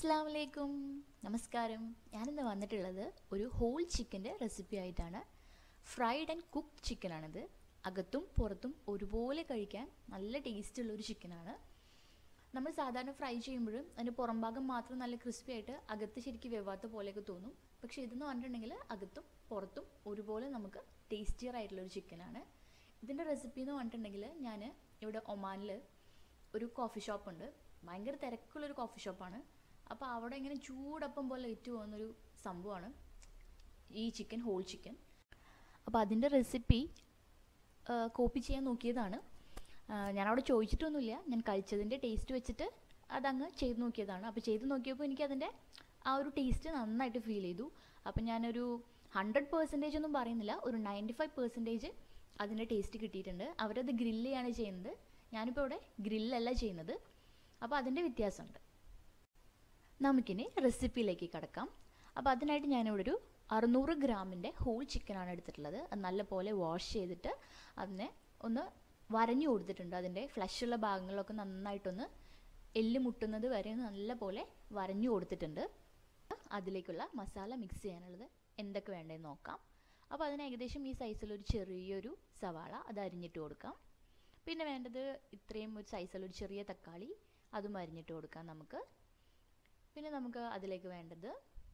അസ്സാം വലൈക്കും നമസ്കാരം ഞാനിന്ന് വന്നിട്ടുള്ളത് ഒരു ഹോൾ ചിക്കൻ്റെ റെസിപ്പി ആയിട്ടാണ് ഫ്രൈഡ് ആൻഡ് കുക്ക്ഡ് ചിക്കനാണിത് അകത്തും പുറത്തും ഒരുപോലെ കഴിക്കാൻ നല്ല ടേസ്റ്റുള്ള ഒരു ചിക്കനാണ് നമ്മൾ സാധാരണ ഫ്രൈ ചെയ്യുമ്പോഴും അതിൻ്റെ പുറം ഭാഗം മാത്രം നല്ല ക്രിസ്പി ആയിട്ട് അകത്ത് ശരിക്കും വെവാത്ത പോലെയൊക്കെ തോന്നും പക്ഷേ ഇതെന്ന് പറഞ്ഞിട്ടുണ്ടെങ്കിൽ അകത്തും പുറത്തും ഒരുപോലെ നമുക്ക് ടേസ്റ്റിയർ ആയിട്ടുള്ള ഒരു ചിക്കനാണ് ഇതിൻ്റെ റെസിപ്പി എന്ന് പറഞ്ഞിട്ടുണ്ടെങ്കിൽ ഞാൻ ഇവിടെ ഒമാനിൽ ഒരു കോഫി ഷോപ്പുണ്ട് ഭയങ്കര തിരക്കുള്ളൊരു കോഫി ഷോപ്പാണ് അപ്പോൾ അവിടെ ഇങ്ങനെ ചൂടപ്പം പോലെ ഇറ്റ് പോകുന്നൊരു സംഭവമാണ് ഈ ചിക്കൻ ഹോൾ ചിക്കൻ അപ്പോൾ അതിൻ്റെ റെസിപ്പി കോപ്പി ചെയ്യാൻ നോക്കിയതാണ് ആ, ഞാനവിടെ ചോദിച്ചിട്ടൊന്നുമില്ല ഞാൻ കഴിച്ചതിൻ്റെ ടേസ്റ്റ് വെച്ചിട്ട് അതങ്ങ് ചെയ്ത് നോക്കിയതാണ് അപ്പോൾ ചെയ്ത് നോക്കിയപ്പോൾ എനിക്കതിൻ്റെ ആ ഒരു ടേസ്റ്റ് നന്നായിട്ട് ഫീൽ ചെയ്തു അപ്പോൾ ഞാനൊരു ഹൺഡ്രഡ് പെർസെൻറ്റേജ് ഒന്നും പറയുന്നില്ല ഒരു നയൻറ്റി ഫൈവ് പെർസെൻറ്റേജ് അതിൻ്റെ ടേസ്റ്റ് കിട്ടിയിട്ടുണ്ട് അവരത് ഗ്രില്ല് ചെയ്യാണ് ചെയ്യുന്നത് ഞാനിപ്പോൾ ഇവിടെ ഗ്രില്ലല്ല ചെയ്യുന്നത് അപ്പോൾ അതിൻ്റെ വ്യത്യാസമുണ്ട് നമുക്കിനി റെസിപ്പിയിലേക്ക് കിടക്കാം അപ്പോൾ അതിനായിട്ട് ഞാനിവിടെ ഒരു അറുന്നൂറ് ഗ്രാമിൻ്റെ ഹോൾ ചിക്കനാണ് എടുത്തിട്ടുള്ളത് അത് നല്ലപോലെ വാഷ് ചെയ്തിട്ട് അതിനെ ഒന്ന് വരഞ്ഞു കൊടുത്തിട്ടുണ്ട് അതിൻ്റെ ഫ്ലഷുള്ള ഭാഗങ്ങളിലൊക്കെ നന്നായിട്ടൊന്ന് എല്ല് മുട്ടുന്നത് വരെ നല്ലപോലെ വരഞ്ഞു കൊടുത്തിട്ടുണ്ട് അതിലേക്കുള്ള മസാല മിക്സ് ചെയ്യാനുള്ളത് എന്തൊക്കെ വേണ്ടതെന്ന് നോക്കാം അപ്പോൾ അതിന് ഏകദേശം ഈ സൈസിലൊരു ചെറിയൊരു സവാള അത് അരിഞ്ഞിട്ട് കൊടുക്കാം പിന്നെ വേണ്ടത് ഇത്രയും ഒരു സൈസിലൊരു ചെറിയ തക്കാളി അതും അരിഞ്ഞിട്ട് കൊടുക്കാം നമുക്ക് പിന്നെ നമുക്ക് അതിലേക്ക് വേണ്ടത്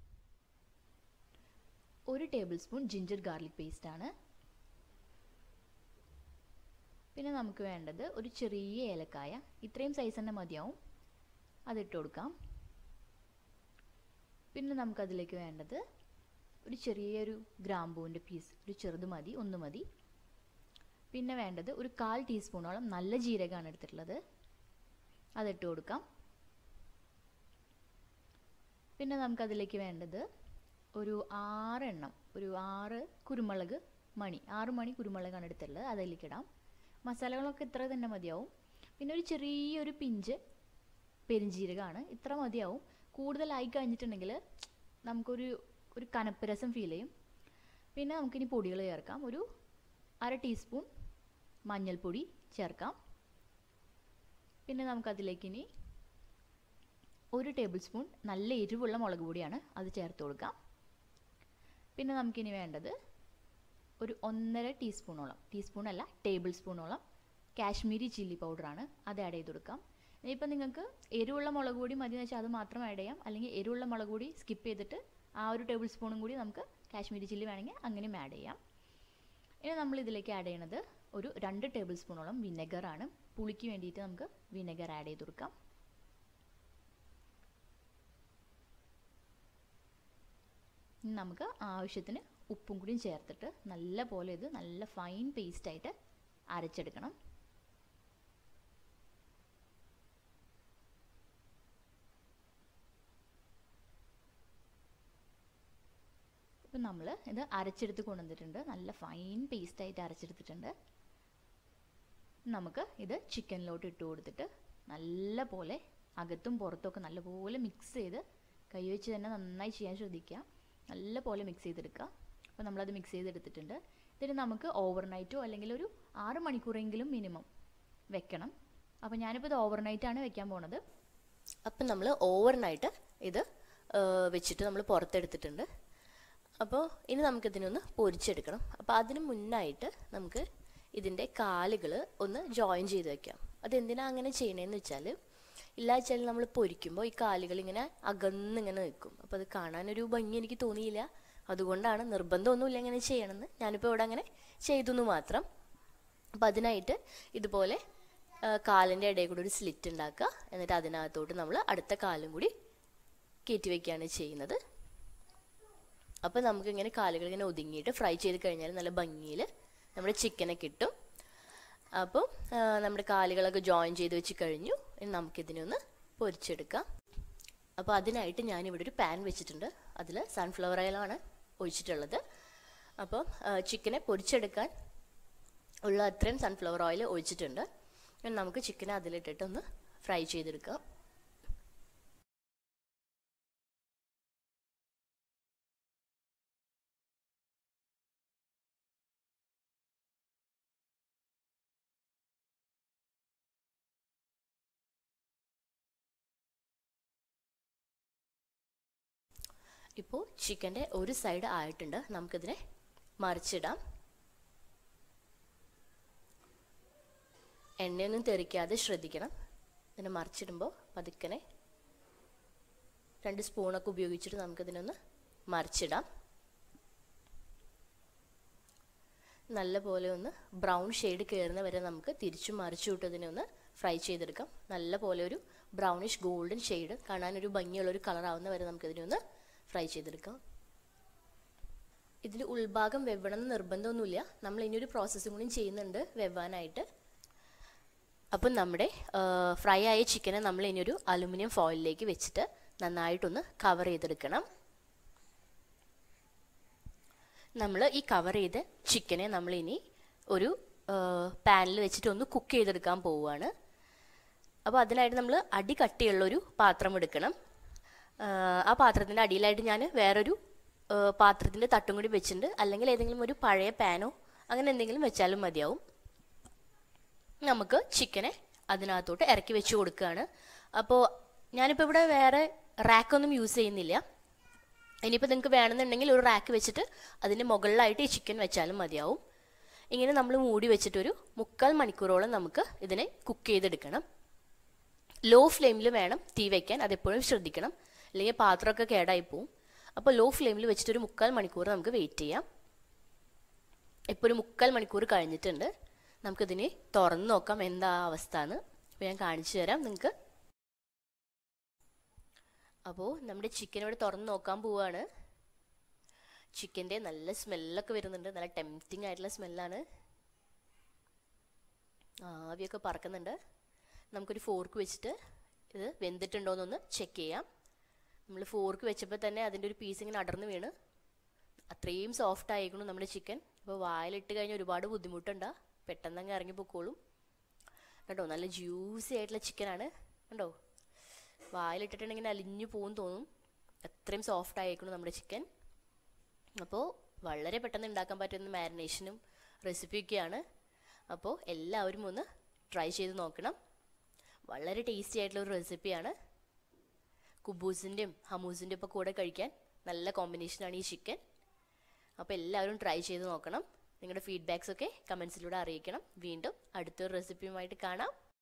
ഒരു tablespoon ginger garlic paste ആണ് പിന്നെ നമുക്ക് വേണ്ടത് ഒരു ചെറിയ ഏലക്കായ ഇത്രയും സൈസ് തന്നെ മതിയാവും അതിട്ട് കൊടുക്കാം പിന്നെ നമുക്കതിലേക്ക് വേണ്ടത് ഒരു ചെറിയൊരു ഗ്രാമ്പൂവിൻ്റെ പീസ് ഒരു ചെറുത് മതി ഒന്ന് മതി പിന്നെ വേണ്ടത് ഒരു കാൽ ടീസ്പൂണോളം നല്ല ജീരകമാണ് എടുത്തിട്ടുള്ളത് അതിട്ട് കൊടുക്കാം പിന്നെ നമുക്കതിലേക്ക് വേണ്ടത് ഒരു ആറെണ്ണം ഒരു ആറ് കുരുമുളക് മണി ആറ് മണി കുരുമുളകാണ് എടുത്തിട്ടുള്ളത് അതിലേക്ക് ഇടാം മസാലകളൊക്കെ ഇത്ര തന്നെ മതിയാവും പിന്നെ ഒരു ചെറിയൊരു പിഞ്ച് പെരിഞ്ജീരകമാണ് ഇത്ര മതിയാവും കൂടുതലായി കഴിഞ്ഞിട്ടുണ്ടെങ്കിൽ നമുക്കൊരു ഒരു കനപ്പ് രസം ഫീൽ ചെയ്യും പിന്നെ നമുക്കിനി പൊടികൾ ചേർക്കാം ഒരു അര ടീസ്പൂൺ മഞ്ഞൾപ്പൊടി ചേർക്കാം പിന്നെ നമുക്കതിലേക്ക് ഇനി ഒരു ടേബിൾ സ്പൂൺ നല്ല എരിവുള്ള മുളക് പൊടിയാണ് അത് ചേർത്ത് കൊടുക്കാം പിന്നെ നമുക്കിനി വേണ്ടത് ഒരു ഒന്നര ടീസ്പൂണോളം ടീസ്പൂൺ അല്ല ടേബിൾ സ്പൂണോളം കാശ്മീരി ചില്ലി പൗഡറാണ് അത് ആഡ് ചെയ്ത് കൊടുക്കാം ഇനിയിപ്പോൾ നിങ്ങൾക്ക് എരിവുള്ള മുളക് പൊടി മതി എന്ന് വെച്ചാൽ അത് മാത്രം ആഡ് ചെയ്യാം അല്ലെങ്കിൽ എരിവുള്ള മുളക് പൊടി സ്കിപ്പ് ചെയ്തിട്ട് ആ ഒരു ടേബിൾ സ്പൂണും കൂടി നമുക്ക് കാശ്മീരി ചില്ലി വേണമെങ്കിൽ അങ്ങനെയും ആഡ് ചെയ്യാം ഇനി നമ്മൾ ഇതിലേക്ക് ആഡ് ചെയ്യണത് ഒരു രണ്ട് ടേബിൾ സ്പൂണോളം വിനെഗറാണ് പുളിക്ക് വേണ്ടിയിട്ട് നമുക്ക് വിനെഗർ ആഡ് ചെയ്ത് കൊടുക്കാം ഇനി നമുക്ക് ആവശ്യത്തിന് ഉപ്പും കൂടിയും ചേർത്തിട്ട് നല്ല പോലെ ഇത് നല്ല ഫൈൻ പേസ്റ്റായിട്ട് അരച്ചെടുക്കണം ഇപ്പം നമ്മൾ ഇത് അരച്ചെടുത്ത് കൊണ്ടുവന്നിട്ടുണ്ട് നല്ല ഫൈൻ പേസ്റ്റായിട്ട് അരച്ചെടുത്തിട്ടുണ്ട് നമുക്ക് ഇത് ചിക്കനിലോട്ട് ഇട്ട് കൊടുത്തിട്ട് നല്ല പോലെ അകത്തും പുറത്തൊക്കെ നല്ലപോലെ മിക്സ് ചെയ്ത് കൈ വെച്ച് തന്നെ നന്നായി ചെയ്യാൻ ശ്രദ്ധിക്കുക നല്ല പോലെ മിക്സ് ചെയ്തെടുക്കുക അപ്പോൾ നമ്മളത് മിക്സ് ചെയ്തെടുത്തിട്ടുണ്ട് ഇതിന് നമുക്ക് ഓവർനൈറ്റോ അല്ലെങ്കിൽ ഒരു ആറ് മണിക്കൂറെങ്കിലും മിനിമം വെക്കണം അപ്പോൾ ഞാനിപ്പോൾ ഇത് ഓവർനൈറ്റാണ് വെക്കാൻ പോണത് അപ്പം നമ്മൾ ഓവർനൈറ്റ് ഇത് ആ, വെച്ചിട്ട് നമ്മൾ പുറത്തെടുത്തിട്ടുണ്ട് അപ്പോൾ ഇനി നമുക്കിതിനൊന്ന് പൊരിച്ചെടുക്കണം അപ്പോൾ അതിന് മുന്നായിട്ട് നമുക്ക് ഇതിൻ്റെ കാലുകൾ ഒന്ന് ജോയിൻ ചെയ്ത് വെക്കാം അതെന്തിനാ അങ്ങനെ ചെയ്യണേന്ന് വെച്ചാൽ ഇല്ല വെച്ചാൽ നമ്മൾ പൊരിക്കുമ്പോൾ ഈ കാലുകൾ ഇങ്ങനെ അകന്നിങ്ങനെ നിൽക്കും അപ്പോൾ അത് കാണാനൊരു ഭംഗി എനിക്ക് തോന്നിയില്ല അതുകൊണ്ടാണ് നിർബന്ധമൊന്നുമില്ല ഇങ്ങനെ ചെയ്യണമെന്ന് ഞാനിപ്പോൾ ഇവിടെ അങ്ങനെ ചെയ്തു എന്ന് മാത്രം അപ്പം അതിനായിട്ട് ഇതുപോലെ കാലിൻ്റെ ഇടയിൽ കൂടി ഒരു സ്ലിറ്റ് ഉണ്ടാക്കുക എന്നിട്ട് അതിനകത്തോട്ട് നമ്മൾ അടുത്ത കാലും കൂടി കയറ്റി വയ്ക്കുകയാണ് ചെയ്യുന്നത് അപ്പോൾ നമുക്കിങ്ങനെ കാലുകൾ ഇങ്ങനെ ഒതുങ്ങിയിട്ട് ഫ്രൈ ചെയ്ത് കഴിഞ്ഞാൽ നല്ല ഭംഗിയിൽ നമ്മുടെ ചിക്കനെ കിട്ടും അപ്പോൾ ആ, നമ്മുടെ കാലുകളൊക്കെ ജോയിൻ ചെയ്ത് വെച്ച് കഴിഞ്ഞു ഇനി നമുക്കിതിനെ ഒന്ന് പൊരിച്ചെടുക്കാം അപ്പോൾ അതിനായിട്ട് ഞാനിവിടെ ഒരു പാൻ വെച്ചിട്ടുണ്ട് അതിൽ സൺഫ്ലവർ ഓയിലാണ് ഒഴിച്ചിട്ടുള്ളത് അപ്പോൾ ചിക്കനെ പൊരിച്ചെടുക്കാൻ ഉള്ള അത്രയും സൺഫ്ലവർ ഓയിൽ ഒഴിച്ചിട്ടുണ്ട് ഇനി നമുക്ക് ചിക്കനെ അതിലിട്ടിട്ട് ഒന്ന് ഫ്രൈ ചെയ്തെടുക്കാം ഇപ്പോൾ ചിക്കൻ്റെ ഒരു സൈഡ് ആയിട്ടുണ്ട് നമുക്കിതിനെ മറിച്ചിടാം എണ്ണയൊന്നും തെറിക്കാതെ ശ്രദ്ധിക്കണം ഇതിനെ മറിച്ചിടുമ്പോൾ പതുക്കനെ രണ്ട് സ്പൂണൊക്കെ ഉപയോഗിച്ചിട്ട് നമുക്കിതിനൊന്ന് മറിച്ചിടാം നല്ല പോലെ ഒന്ന് ബ്രൗൺ ഷെയ്ഡ് കയറുന്ന വരെ നമുക്ക് തിരിച്ചും മറിച്ചു വിട്ടതിനെ ഒന്ന് ഫ്രൈ ചെയ്തെടുക്കാം നല്ല പോലെ ഒരു ബ്രൗണിഷ് ഗോൾഡൻ ഷെയ്ഡ് കാണാൻ ഒരു ഭംഗിയുള്ള ഒരു കളർ ആവുന്ന വരെ നമുക്കിതിനെ ഒന്ന് ഫ്രൈ ചെയ്തെടുക്കാം ഇതിൽ ഉൾഭാഗം വെവണം എന്ന് നിർബന്ധമൊന്നുമില്ല നമ്മൾ ഇനി ഒരു പ്രോസസ്സും കൂടി ചെയ്യുന്നുണ്ട് വെവാനായിട്ട് അപ്പം നമ്മുടെ ഫ്രൈ ആയ ചിക്കനെ നമ്മൾ ഇനി ഒരു അലുമിനിയം ഫോയിലിലേക്ക് വെച്ചിട്ട് നന്നായിട്ടൊന്ന് കവർ ചെയ്തെടുക്കണം നമ്മൾ ഈ കവർ ചെയ്ത ചിക്കനെ നമ്മൾ ഇനി ഒരു പാനിൽ വെച്ചിട്ട് ഒന്ന് കുക്ക് ചെയ്തെടുക്കാൻ പോവുകയാണ് അപ്പോൾ അതിനായിട്ട് നമ്മൾ അടി കട്ടിയുള്ളൊരു പാത്രം എടുക്കണം ആ പാത്രത്തിൻ്റെ അടിയിലായിട്ട് ഞാൻ വേറൊരു പാത്രത്തിൻ്റെ തട്ടും കൂടി വെച്ചിട്ടുണ്ട് അല്ലെങ്കിൽ ഏതെങ്കിലും ഒരു പഴയ പാനോ അങ്ങനെ എന്തെങ്കിലും വെച്ചാലും മതിയാവും നമുക്ക് ചിക്കനെ അതിനകത്തോട്ട് ഇറക്കി വെച്ച് കൊടുക്കുകയാണ് അപ്പോൾ ഞാനിപ്പോൾ ഇവിടെ വേറെ റാക്കൊന്നും യൂസ് ചെയ്യുന്നില്ല ഇനിയിപ്പോൾ നിങ്ങൾക്ക് വേണമെന്നുണ്ടെങ്കിൽ ഒരു റാക്ക് വെച്ചിട്ട് അതിൻ്റെ മുകളിലായിട്ട് ഈ ചിക്കൻ വെച്ചാലും മതിയാവും ഇങ്ങനെ നമ്മൾ മൂടി വെച്ചിട്ടൊരു മുക്കാൽ മണിക്കൂറോളം നമുക്ക് ഇതിനെ കുക്ക് ചെയ്തെടുക്കണം ലോ ഫ്ലെയിമിൽ വേണം തീ വയ്ക്കാൻ അതെപ്പോഴും ശ്രദ്ധിക്കണം അല്ലെങ്കിൽ പാത്രമൊക്കെ കേടായി പോവും അപ്പോൾ ലോ ഫ്ലെയിമിൽ വെച്ചിട്ട് ഒരു മുക്കാൽ മണിക്കൂർ നമുക്ക് വെയിറ്റ് ചെയ്യാം ഇപ്പോൾ ഒരു മുക്കാൽ മണിക്കൂർ കഴിഞ്ഞിട്ടുണ്ട് നമുക്കിതിനെ തുറന്ന് നോക്കാം എന്താ അവസ്ഥ എന്ന് അപ്പോൾ ഞാൻ കാണിച്ചു തരാം നിങ്ങൾക്ക് അപ്പോൾ നമ്മുടെ ചിക്കൻ ഇവിടെ തുറന്ന് നോക്കാൻ പോവാണ് ചിക്കൻ്റെ നല്ല സ്മെല്ലൊക്കെ വരുന്നുണ്ട് നല്ല ടെംപ്റ്റിംഗ് ആയിട്ടുള്ള സ്മെല്ലാണ് ആവിയൊക്കെ പറക്കുന്നുണ്ട് നമുക്കൊരു ഫോർക്ക് വെച്ചിട്ട് ഇത് വെന്തിട്ടുണ്ടോയെന്നൊന്ന് ചെക്ക് ചെയ്യാം നമ്മൾ ഫോർക്ക് വെച്ചപ്പോൾ തന്നെ അതിൻ്റെ ഒരു പീസ് ഇങ്ങനെ അടർന്ന് വീണ് അത്രയും സോഫ്റ്റ് ആയിരിക്കണം നമ്മുടെ ചിക്കൻ അപ്പോൾ വായിലിട്ട് കഴിഞ്ഞാൽ ഒരുപാട് ബുദ്ധിമുട്ടുണ്ടാ പെട്ടെന്ന് അങ്ങ് ഇറങ്ങി പൊക്കോളും കേട്ടോ നല്ല ജ്യൂസി ആയിട്ടുള്ള ചിക്കനാണ് കണ്ടോ വായിലിട്ടിട്ടുണ്ടെങ്കിൽ അലിഞ്ഞു പോകും തോന്നും അത്രയും സോഫ്റ്റ് ആയിരിക്കണം നമ്മുടെ ചിക്കൻ അപ്പോൾ വളരെ പെട്ടെന്ന് ഉണ്ടാക്കാൻ പറ്റുന്ന മാരിനേഷനും റെസിപ്പിയൊക്കെയാണ് അപ്പോൾ എല്ലാവരും ഒന്ന് ട്രൈ ചെയ്ത് നോക്കണം വളരെ ടേസ്റ്റി ആയിട്ടുള്ള ഒരു റെസിപ്പിയാണ് കുബൂസിൻ്റെയും ഹമൂസിൻ്റെയും ഒക്കെ കൂടെ കഴിക്കാൻ നല്ല കോമ്പിനേഷനാണ് ഈ ചിക്കൻ അപ്പോൾ എല്ലാവരും ട്രൈ ചെയ്ത് നോക്കണം നിങ്ങളുടെ ഫീഡ്ബാക്സ് ഒക്കെ കമൻസിലൂടെ അറിയിക്കണം വീണ്ടും അടുത്തൊരു റെസിപ്പിയുമായിട്ട് കാണാം